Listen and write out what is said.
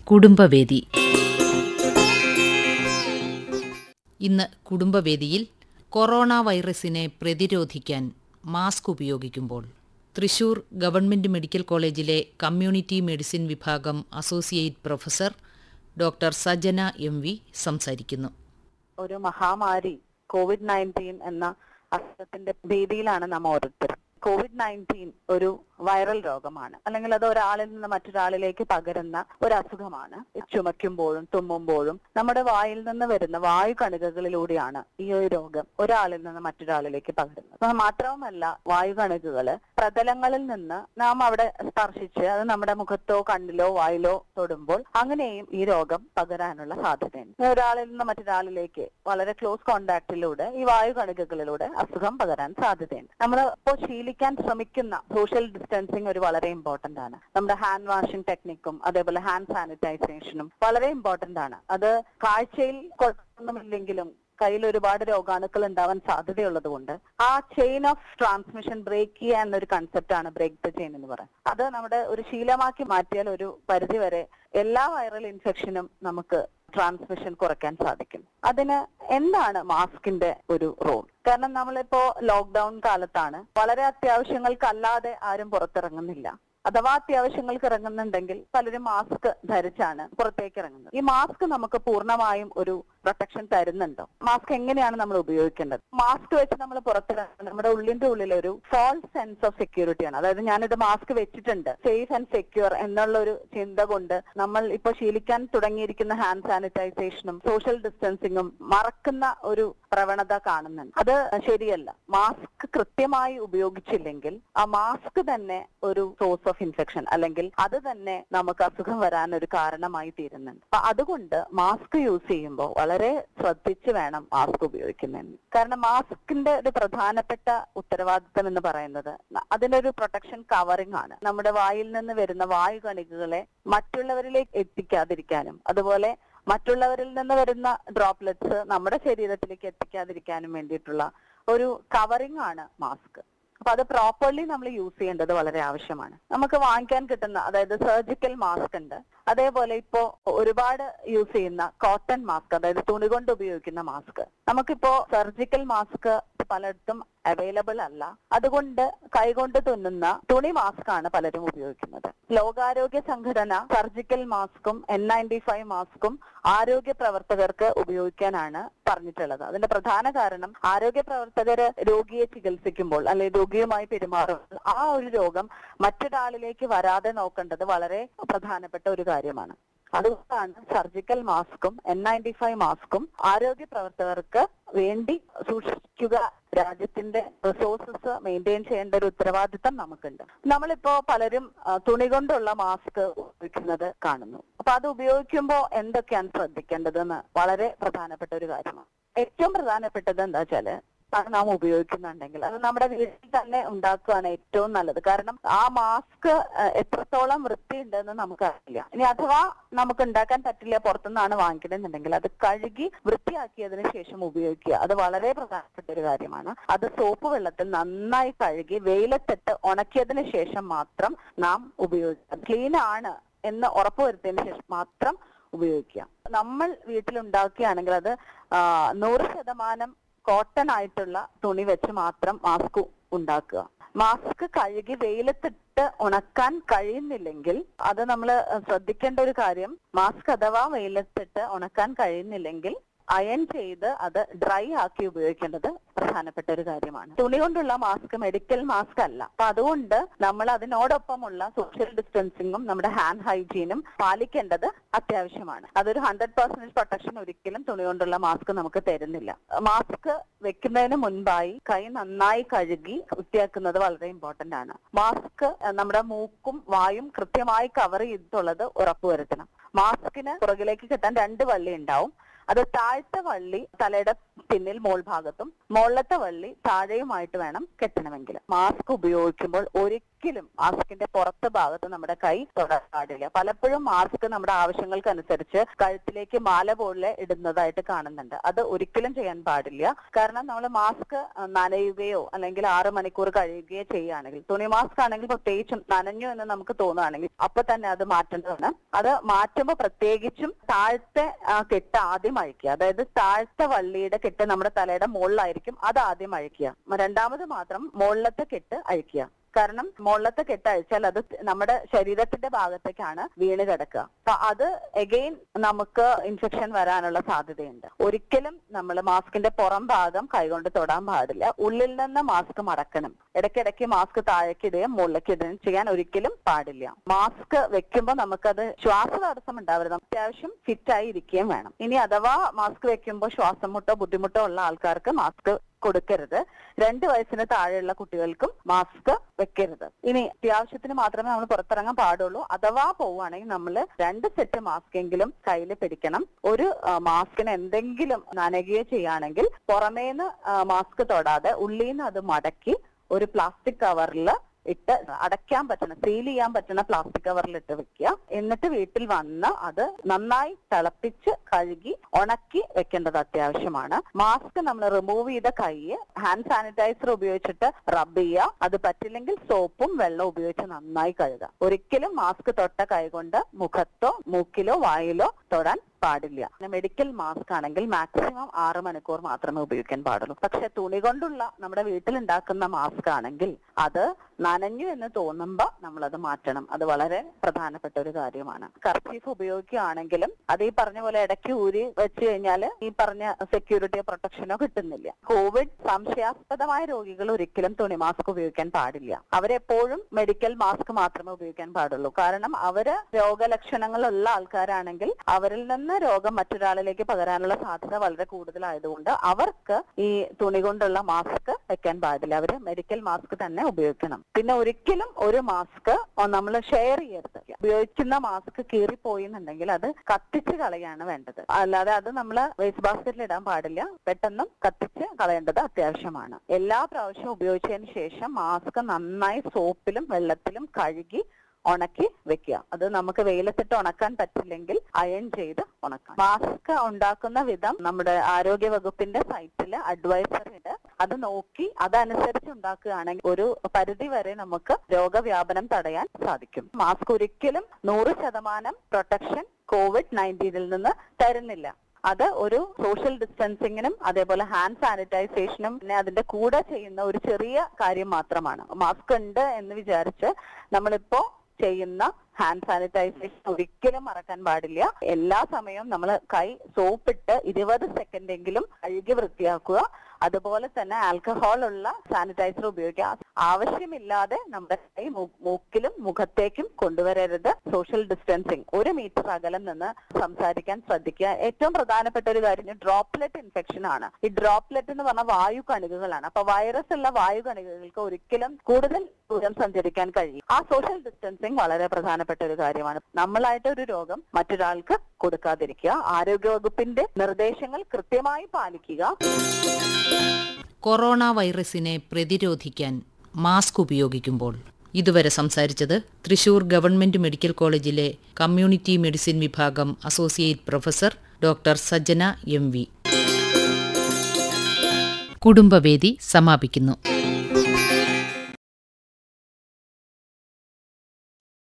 കുടുംബവേദി ഇന്ന് കുടുംബവേദിയിൽ കൊറോണ വൈറസിനെ പ്രതിരോധിക്കാൻ മാസ്ക് ഉപയോഗിക്കുമ്പോൾ തൃശൂർ ഗവൺമെന്റ് മെഡിക്കൽ കോളേജിലെ കമ്മ്യൂണിറ്റി മെഡിസിൻ വിഭാഗം associate professor doctor Sajana M V സംസാരിക്കുന്നു ഒരു മഹാമാരി കോവിഡ് നയൻറ്റീൻ എന്ന അസുഖത്തിന്റെ ഭീതിയിലാണ് നാം ഓരോരുത്തരും കോവിഡ് നയൻറ്റീൻ ഒരു വൈറൽ രോഗമാണ് അല്ലെങ്കിൽ അത് ഒരാളിൽ നിന്ന് മറ്റൊരാളിലേക്ക് പകരുന്ന ഒരു അസുഖമാണ് ചുമയ്ക്കുമ്പോഴും തുമ്മുമ്പോഴും നമ്മുടെ വായിൽ നിന്ന് വരുന്ന വായു കണികകളിലൂടെയാണ് ഈ ഒരു രോഗം ഒരാളിൽ നിന്ന് മറ്റൊരാളിലേക്ക് പകരുന്നത് അത് മാത്രവുമല്ല വായു കണികകള് പ്രതലങ്ങളിൽ നിന്ന് നാം അവിടെ സ്പർശിച്ച് അത് നമ്മുടെ മുഖത്തോ കണ്ണിലോ വായിലോ തൊടുമ്പോൾ അങ്ങനെയും ഈ രോഗം പകരാനുള്ള സാധ്യതയുണ്ട് ഒരാളിൽ നിന്ന് മറ്റൊരാളിലേക്ക് വളരെ ക്ലോസ് കോണ്ടാക്റ്റിലൂടെ ഈ വായു കണികകളിലൂടെ അസുഖം പകരാൻ സാധ്യതയുണ്ട് നമ്മൾ ഇപ്പോൾ ശീലിക്കാൻ ശ്രമിക്കുന്ന സോഷ്യൽ ഡിസ്റ്റൻസിങ് ഒരു വളരെ ഇമ്പോർട്ടന്റ് ആണ് നമ്മുടെ ഹാൻഡ് വാഷിംഗ് ടെക്നിക്കും അതേപോലെ ഹാൻഡ് സാനിറ്റൈസേഷനും വളരെ ഇമ്പോർട്ടന്റ് ആണ് അത് കാഴ്ചയിൽ കുഴപ്പമൊന്നുമില്ലെങ്കിലും കയ്യിൽ ഒരുപാട് രോഗാണുക്കൾ ഉണ്ടാവാൻ സാധ്യതയുള്ളത് കൊണ്ട് ആ ചെയിൻ ഓഫ് ട്രാൻസ്മിഷൻ ബ്രേക്ക് ചെയ്യുക എന്നൊരു കൺസെപ്റ്റ് ആണ് ബ്രേക്ക് ദ ചെയിൻ എന്ന് പറയുന്നത് അത് നമ്മുടെ ഒരു ശീലമാക്കി മാറ്റിയാൽ ഒരു പരിധി വരെ എല്ലാ വൈറൽ ഇൻഫെക്ഷനും നമുക്ക് ട്രാൻസ്മിഷൻ കുറയ്ക്കാൻ സാധിക്കും അതിന് എന്താണ് മാസ്കിന്റെ ഒരു റോൾ കാരണം നമ്മളിപ്പോ ലോക്ക്ഡൌൺ കാലത്താണ് വളരെ അത്യാവശ്യങ്ങൾക്കല്ലാതെ ആരും പുറത്തിറങ്ങുന്നില്ല അഥവാ അത്യാവശ്യങ്ങൾക്ക് ഇറങ്ങുന്നുണ്ടെങ്കിൽ പലരും മാസ്ക് ധരിച്ചാണ് പുറത്തേക്ക് ഇറങ്ങുന്നത് ഈ മാസ്ക് നമുക്ക് പൂർണ്ണമായും ഒരു പ്രൊട്ടക്ഷൻ തരുന്നുണ്ടോ മാസ്ക് എങ്ങനെയാണ് നമ്മൾ ഉപയോഗിക്കേണ്ടത് മാസ്ക് വെച്ച് നമ്മൾ പുറത്തിറങ്ങുന്നത് നമ്മുടെ ഉള്ളിന്റെ ഉള്ളിൽ ഒരു ഫോൾസ് സെൻസ് ഓഫ് സെക്യൂരിറ്റി ആണ് അതായത് ഞാനിത് മാസ്ക് വെച്ചിട്ടുണ്ട് സേഫ് ആൻഡ് സെക്യൂർ എന്നുള്ള ഒരു ചിന്ത കൊണ്ട് നമ്മൾ ഇപ്പൊ ശീലിക്കാൻ തുടങ്ങിയിരിക്കുന്ന ഹാൻഡ് സാനിറ്റൈസേഷനും സോഷ്യൽ ഡിസ്റ്റൻസിങ്ങും മറക്കുന്ന ഒരു പ്രവണത കാണുന്നുണ്ട് അത് ശരിയല്ല മാസ്ക് കൃത്യമായി ഉപയോഗിച്ചില്ലെങ്കിൽ ആ മാസ്ക് തന്നെ ഒരു സോഴ്സ് ഓഫ് ഇൻഫെക്ഷൻ അല്ലെങ്കിൽ അത് തന്നെ നമുക്ക് അസുഖം വരാൻ ഒരു കാരണമായി തീരുന്നുണ്ട് അപ്പൊ അതുകൊണ്ട് മാസ്ക് യൂസ് ചെയ്യുമ്പോൾ വളരെ ശ്രദ്ധിച്ച് വേണം മാസ്ക് ഉപയോഗിക്കുന്നതിന് കാരണം മാസ്കിന്റെ ഒരു പ്രധാനപ്പെട്ട ഉത്തരവാദിത്തം എന്ന് പറയുന്നത് അതിനൊരു പ്രൊട്ടക്ഷൻ കവറിംഗ് ആണ് നമ്മുടെ വായിൽ നിന്ന് വരുന്ന വായു കണികകളെ മറ്റുള്ളവരിലേക്ക് എത്തിക്കാതിരിക്കാനും അതുപോലെ മറ്റുള്ളവരിൽ നിന്ന് വരുന്ന ഡ്രോപ്ലെറ്റ്സ് നമ്മുടെ ശരീരത്തിലേക്ക് എത്തിക്കാതിരിക്കാനും വേണ്ടിയിട്ടുള്ള ഒരു കവറിംഗ് ആണ് മാസ്ക് അപ്പൊ അത് പ്രോപ്പർലി നമ്മൾ യൂസ് ചെയ്യേണ്ടത് വളരെ ആവശ്യമാണ് നമുക്ക് വാങ്ങിക്കാൻ കിട്ടുന്ന അതായത് സർജിക്കൽ മാസ്ക് ഉണ്ട് അതേപോലെ ഇപ്പോ ഒരുപാട് യൂസ് ചെയ്യുന്ന കോട്ടൺ മാസ്ക് അതായത് തുണി കൊണ്ട് ഉപയോഗിക്കുന്ന മാസ്ക് നമുക്കിപ്പോ സർജിക്കൽ മാസ്ക് പലയിടത്തും അവൈലബിൾ അല്ല അതുകൊണ്ട് കൈകൊണ്ട് തുന്നുന്ന തുണി മാസ്ക് ആണ് പലരും ഉപയോഗിക്കുന്നത് ലോകാരോഗ്യ സംഘടന സർജിക്കൽ മാസ്കും എൻ നയൻറ്റി ഫൈവ് മാസ്കും ആരോഗ്യ പ്രവർത്തകർക്ക് ഉപയോഗിക്കാനാണ് പറഞ്ഞിട്ടുള്ളത് അതിന്റെ പ്രധാന കാരണം ആരോഗ്യ പ്രവർത്തകര് രോഗിയെ ചികിത്സിക്കുമ്പോൾ അല്ലെങ്കിൽ രോഗിയുമായി പെരുമാറുമ്പോൾ ആ ഒരു രോഗം മറ്റൊരാളിലേക്ക് വരാതെ നോക്കേണ്ടത് വളരെ പ്രധാനപ്പെട്ട ഒരു കാര്യമാണ് അതുകൊണ്ടാണ് സർജിക്കൽ മാസ്കും എൻ നയൻറ്റി ഫൈവ് മാസ്കും ആരോഗ്യ പ്രവർത്തകർക്ക് വേണ്ടി സൂക്ഷിക്കുക രാജ്യത്തിന്റെ റിസോഴ്സസ് മെയിൻറ്റെയിൻ ചെയ്യേണ്ട ഒരു ഉത്തരവാദിത്തം നമുക്കുണ്ട് നമ്മളിപ്പോ പലരും തുണി കൊണ്ടുള്ള മാസ്ക് ഉപയോഗിക്കുന്നത് കാണുന്നു അപ്പൊ അത് ഉപയോഗിക്കുമ്പോൾ എന്തൊക്കെയാണ് ശ്രദ്ധിക്കേണ്ടതെന്ന് വളരെ പ്രധാനപ്പെട്ട ഒരു കാര്യമാണ് ഏറ്റവും പ്രധാനപ്പെട്ടത് എന്താ വെച്ചാല് അത് നാം ഉപയോഗിക്കുന്നുണ്ടെങ്കിൽ അത് നമ്മുടെ വീട്ടിൽ തന്നെ ഉണ്ടാക്കുകയാണ് ഏറ്റവും നല്ലത് കാരണം ആ മാസ്ക് എത്രത്തോളം വൃത്തിയുണ്ടെന്ന് നമുക്കറിയില്ല ഇനി അഥവാ നമുക്ക് ഉണ്ടാക്കാൻ പറ്റില്ല പുറത്തുനിന്നാണ് വാങ്ങിക്കണമെന്നുണ്ടെങ്കിൽ അത് കഴുകി വൃത്തിയാക്കിയതിനു ശേഷം ഉപയോഗിക്കുക അത് വളരെ പ്രധാനപ്പെട്ട ഒരു കാര്യമാണ് അത് സോപ്പ് വെള്ളത്തിൽ നന്നായി കഴുകി വെയിലത്തിട്ട് ഉണക്കിയതിനു ശേഷം മാത്രം നാം ഉപയോഗിക്കുക ക്ലീൻ ആണ് എന്ന് ഉറപ്പുവരുത്തിയതിനു ശേഷം മാത്രം ഉപയോഗിക്കുക നമ്മൾ വീട്ടിലുണ്ടാക്കുകയാണെങ്കിൽ അത് നൂറ് ശതമാനം കോട്ടൺ ആയിട്ടുള്ള തുണി വെച്ച് മാത്രം മാസ്ക് ഉണ്ടാക്കുക മാസ്ക് കഴുകി വെയിലത്തിട്ട് ഉണക്കാൻ കഴിയുന്നില്ലെങ്കിൽ അത് നമ്മൾ ശ്രദ്ധിക്കേണ്ട ഒരു കാര്യം മാസ്ക് അഥവാ വെയിലത്തിട്ട് ഉണക്കാൻ കഴിയുന്നില്ലെങ്കിൽ അയൺ ചെയ്ത് അത് ഡ്രൈ ആക്കി ഉപയോഗിക്കേണ്ടത് പ്രധാനപ്പെട്ട ഒരു കാര്യമാണ് തുണി കൊണ്ടുള്ള മാസ്ക് മെഡിക്കൽ മാസ്ക് അല്ല അപ്പൊ അതുകൊണ്ട് നമ്മൾ അതിനോടൊപ്പമുള്ള സോഷ്യൽ ഡിസ്റ്റൻസിങ്ങും നമ്മുടെ ഹാൻഡ് ഹൈജീനും പാലിക്കേണ്ടത് അത്യാവശ്യമാണ് അതൊരു ഹൺഡ്രഡ് പെർസെന്റേജ് പ്രൊട്ടക്ഷൻ ഒരിക്കലും തുണി കൊണ്ടുള്ള മാസ്ക് നമുക്ക് തരുന്നില്ല മാസ്ക് വെക്കുന്നതിന് മുൻപായി കൈ നന്നായി കഴുകി വൃത്തിയാക്കുന്നത് വളരെ ഇമ്പോർട്ടന്റ് ആണ് മാസ്ക് നമ്മുടെ മൂക്കും വായും കൃത്യമായി കവർ ചെയ്തിട്ടുള്ളത് ഉറപ്പുവരുത്തണം മാസ്കിന് പുറകിലേക്ക് കിട്ടാൻ രണ്ട് വള്ളി ഉണ്ടാവും അത് താഴത്തെ വള്ളി തലയുടെ പിന്നിൽ മോൾ ഭാഗത്തും മുകളിലത്തെ വള്ളി താഴെയുമായിട്ട് വേണം കെട്ടണമെങ്കിൽ മാസ്ക് ഉപയോഗിക്കുമ്പോൾ ഒരിക്കലും ഒരിക്കലും മാസ്കിന്റെ പുറത്ത് ഭാഗത്ത് നമ്മുടെ കൈ തൊടാൻ പാടില്ല പലപ്പോഴും മാസ്ക് നമ്മുടെ ആവശ്യങ്ങൾക്കനുസരിച്ച് കഴുത്തിലേക്ക് മാല പോലെ ഇടുന്നതായിട്ട് കാണുന്നുണ്ട് അത് ഒരിക്കലും ചെയ്യാൻ പാടില്ല കാരണം നമ്മൾ മാസ്ക് നനയുകയോ അല്ലെങ്കിൽ ആറ് മണിക്കൂർ കഴിയുകയോ ചെയ്യുകയാണെങ്കിൽ തുണി മാസ്ക് ആണെങ്കിൽ പ്രത്യേകിച്ചും നനഞ്ഞു എന്ന് നമുക്ക് തോന്നുകയാണെങ്കിൽ അപ്പൊ തന്നെ അത് മാറ്റേണ്ടതാണ് അത് മാറ്റുമ്പോൾ പ്രത്യേകിച്ചും താഴത്തെ ആ, കെട്ട് ആദ്യം അഴിക്കുക അതായത് താഴത്തെ വള്ളിയുടെ കെട്ട് നമ്മുടെ തലയുടെ മുകളിലായിരിക്കും അത് ആദ്യം അഴിക്കുക രണ്ടാമത് മാത്രം മുകളിലത്തെ കെട്ട് അഴിക്കുക കാരണം മുകളിലത്തെ കെട്ട് അഴിച്ചാൽ അത് നമ്മുടെ ശരീരത്തിന്റെ ഭാഗത്തേക്കാണ് വീണ് കിടക്കുക അപ്പൊ അത് എഗെയിൻ നമുക്ക് ഇൻഫെക്ഷൻ വരാനുള്ള സാധ്യതയുണ്ട് ഒരിക്കലും നമ്മൾ മാസ്കിന്റെ പുറം ഭാഗം കൈകൊണ്ട് തൊടാൻ പാടില്ല ഉള്ളിൽ നിന്ന് മാസ്ക് മടക്കണം ഇടയ്ക്കിടയ്ക്ക് മാസ്ക് താഴേക്കിടുകയും മുകളിലേക്ക് ഇടുകയും ചെയ്യാൻ ഒരിക്കലും പാടില്ല മാസ്ക് വെക്കുമ്പോൾ നമുക്കത് ശ്വാസ തടസ്സം ഉണ്ടാവരുത് അത്യാവശ്യം ഫിറ്റ് ആയി ഇരിക്കുകയും വേണം ഇനി അഥവാ മാസ്ക് വെക്കുമ്പോൾ ശ്വാസം മുട്ടോ ബുദ്ധിമുട്ടോ ഉള്ള ആൾക്കാർക്ക് മാസ്ക് കൊടുക്കരുത് രണ്ട് വയസ്സിന് താഴെയുള്ള കുട്ടികൾക്കും മാസ്ക് വെക്കരുത് ഇനി അത്യാവശ്യത്തിന് മാത്രമേ നമ്മൾ പുറത്തിറങ്ങാൻ പാടുള്ളൂ അഥവാ പോവുകയാണെങ്കിൽ നമ്മൾ രണ്ട് സെറ്റ് മാസ്ക് എങ്കിലും കയ്യിൽ പിടിക്കണം ഒരു ആ, മാസ്കിന് എന്തെങ്കിലും നനയുകയോ ചെയ്യുകയാണെങ്കിൽ പുറമേന്ന് ആ, മാസ്ക് തൊടാതെ ഉള്ളിൽ അത് മടക്കി ഒരു പ്ലാസ്റ്റിക് കവറിൽ ഇട്ട് അടയ്ക്കാൻ പറ്റുന്ന സീൽ ചെയ്യാൻ പറ്റുന്ന പ്ലാസ്റ്റിക് കവറിൽ ഇട്ട് വെക്കുക എന്നിട്ട് വീട്ടിൽ വന്ന് അത് നന്നായി തിളപ്പിച്ച് കഴുകി ഉണക്കി വെക്കേണ്ടത് അത്യാവശ്യമാണ് മാസ്ക് നമ്മൾ റിമൂവ് ചെയ്ത കൈ ഹാൻഡ് സാനിറ്റൈസർ ഉപയോഗിച്ചിട്ട് റബ്ബ് ചെയ്യുക അത് പറ്റില്ലെങ്കിൽ സോപ്പും വെള്ളവും ഉപയോഗിച്ച് നന്നായി കഴുകുക ഒരിക്കലും മാസ്ക് തൊട്ട കൈ കൊണ്ട് മുഖത്തോ മൂക്കിലോ വായിലോ തൊടാൻ പാടില്ല പിന്നെ മെഡിക്കൽ മാസ്ക് ആണെങ്കിൽ മാക്സിമം ആറ് മണിക്കൂർ മാത്രമേ ഉപയോഗിക്കാൻ പാടുള്ളൂ പക്ഷെ തുണി കൊണ്ടുള്ള നമ്മുടെ വീട്ടിലുണ്ടാക്കുന്ന മാസ്ക് ആണെങ്കിൽ അത് നനഞ്ഞു എന്ന് തോന്നുമ്പോ നമ്മൾ അത് മാറ്റണം അത് വളരെ പ്രധാനപ്പെട്ട ഒരു കാര്യമാണ് കർച്ചീഫ് ഉപയോഗിക്കുകയാണെങ്കിലും അത് ഈ പറഞ്ഞ പോലെ ഇടയ്ക്ക് ഊരി വെച്ച് കഴിഞ്ഞാൽ ഈ പറഞ്ഞ സെക്യൂരിറ്റിയോ പ്രൊട്ടക്ഷനോ കിട്ടുന്നില്ല കോവിഡ് സംശയാസ്പദമായ രോഗികൾ ഒരിക്കലും തുണി മാസ്ക് ഉപയോഗിക്കാൻ പാടില്ല അവരെപ്പോഴും മെഡിക്കൽ മാസ്ക് മാത്രമേ ഉപയോഗിക്കാൻ പാടുള്ളൂ കാരണം അവര് രോഗലക്ഷണങ്ങളുള്ള ആൾക്കാരാണെങ്കിൽ അവരിൽ നിന്ന് രോഗം മറ്റൊരാളിലേക്ക് പകരാനുള്ള സാധ്യത വളരെ കൂടുതലായതുകൊണ്ട് അവർക്ക് ഈ തുണി കൊണ്ടുള്ള മാസ്ക് വെക്കാൻ പാടില്ല അവര് മെഡിക്കൽ മാസ്ക് തന്നെ ഉപയോഗിക്കണം പിന്നെ ഒരിക്കലും ഒരു മാസ്ക് നമ്മൾ ഷെയർ ചെയ്യരുത് ഉപയോഗിക്കുന്ന മാസ്ക് കീറിപ്പോയി എന്നുണ്ടെങ്കിൽ അത് കത്തിച്ച് കളയാണ് വേണ്ടത് അല്ലാതെ അത് നമ്മൾ വേസ്റ്റ് ബാസ്ക്കറ്റിൽ ഇടാൻ പാടില്ല പെട്ടെന്നും കത്തിച്ച് കളയേണ്ടത് അത്യാവശ്യമാണ് എല്ലാ പ്രാവശ്യവും ഉപയോഗിച്ചതിന് ശേഷം മാസ്ക് നന്നായി സോപ്പിലും വെള്ളത്തിലും കഴുകി ഉണക്കി വെക്കുക അത് നമുക്ക് വെയിലത്തിട്ട് ഉണക്കാൻ പറ്റില്ലെങ്കിൽ അയൺ ചെയ്ത് ഉണക്കാം മാസ്ക് ഉണ്ടാക്കുന്ന വിധം നമ്മുടെ ആരോഗ്യ വകുപ്പിന്റെ സൈറ്റിൽ അഡ്വൈസറി ഉണ്ട് അത് നോക്കി അതനുസരിച്ച് ഉണ്ടാക്കുകയാണെങ്കിൽ ഒരു പരിധി വരെ നമുക്ക് രോഗവ്യാപനം തടയാൻ സാധിക്കും മാസ്ക് ഒരിക്കലും നൂറ് ശതമാനം പ്രൊട്ടക്ഷൻ കോവിഡ് നയൻറ്റീനിൽ നിന്ന് തരുന്നില്ല അത് ഒരു സോഷ്യൽ ഡിസ്റ്റൻസിങ്ങിനും അതേപോലെ ഹാൻഡ് സാനിറ്റൈസേഷനും പിന്നെ അതിന്റെ കൂടെ ചെയ്യുന്ന ഒരു ചെറിയ കാര്യം മാത്രമാണ് മാസ്ക് ഉണ്ട് എന്ന് വിചാരിച്ച് നമ്മളിപ്പോ ചെയ്യുന്ന ഹാൻഡ് സാനിറ്റൈസേഷൻ ഒരിക്കലും മറക്കാൻ പാടില്ല എല്ലാ സമയവും നമ്മൾ കൈ സോപ്പിട്ട് ഇരുപത് സെക്കൻഡ് എങ്കിലും കഴുകി വൃത്തിയാക്കുക അതുപോലെ തന്നെ ആൽക്കഹോൾ ഉള്ള സാനിറ്റൈസർ ഉപയോഗിക്കുക ആവശ്യമില്ലാതെ നമ്മുടെ കൈ മൂ- മൂക്കിലും മുഖത്തേക്കും കൊണ്ടുവരരുത് സോഷ്യൽ ഡിസ്റ്റൻസിങ് ഒരു മീറ്റർ അകലം നിന്ന് സംസാരിക്കാൻ ശ്രദ്ധിക്കുക ഏറ്റവും പ്രധാനപ്പെട്ട ഒരു കാര്യം ഡ്രോപ്ലെറ്റ് ഇൻഫെക്ഷൻ ആണ് ഈ ഡ്രോപ്ലെറ്റ് എന്ന് പറഞ്ഞാൽ വായു കണികകളാണ് അപ്പൊ വൈറസ് ഉള്ള വായു കണികകൾക്ക് ഒരിക്കലും കൂടുതൽ ദൂരം സഞ്ചരിക്കാൻ കഴിയും ആ സോഷ്യൽ ഡിസ്റ്റൻസിങ് വളരെ പ്രധാനപ്പെട്ട ഒരു കാര്യമാണ് നമ്മളായിട്ട് ഒരു രോഗം മറ്റൊരാൾക്ക് കൊടുക്കാതിരിക്കുക ആരോഗ്യവകുപ്പിന്റെ നിർദ്ദേശങ്ങൾ കൃത്യമായി പാലിക്കുക കൊറോണ വൈറസിനെ പ്രതിരോധിക്കാൻ മാസ്ക് ഉപയോഗിക്കുമ്പോൾ ഇതുവരെ സംസാരിച്ചത് തൃശൂർ ഗവൺമെന്റ് മെഡിക്കൽ കോളേജിലെ കമ്മ്യൂണിറ്റി മെഡിസിൻ വിഭാഗം associate professor doctor Sajjana M V കുടുംബവേദി സമാപിക്കുന്നു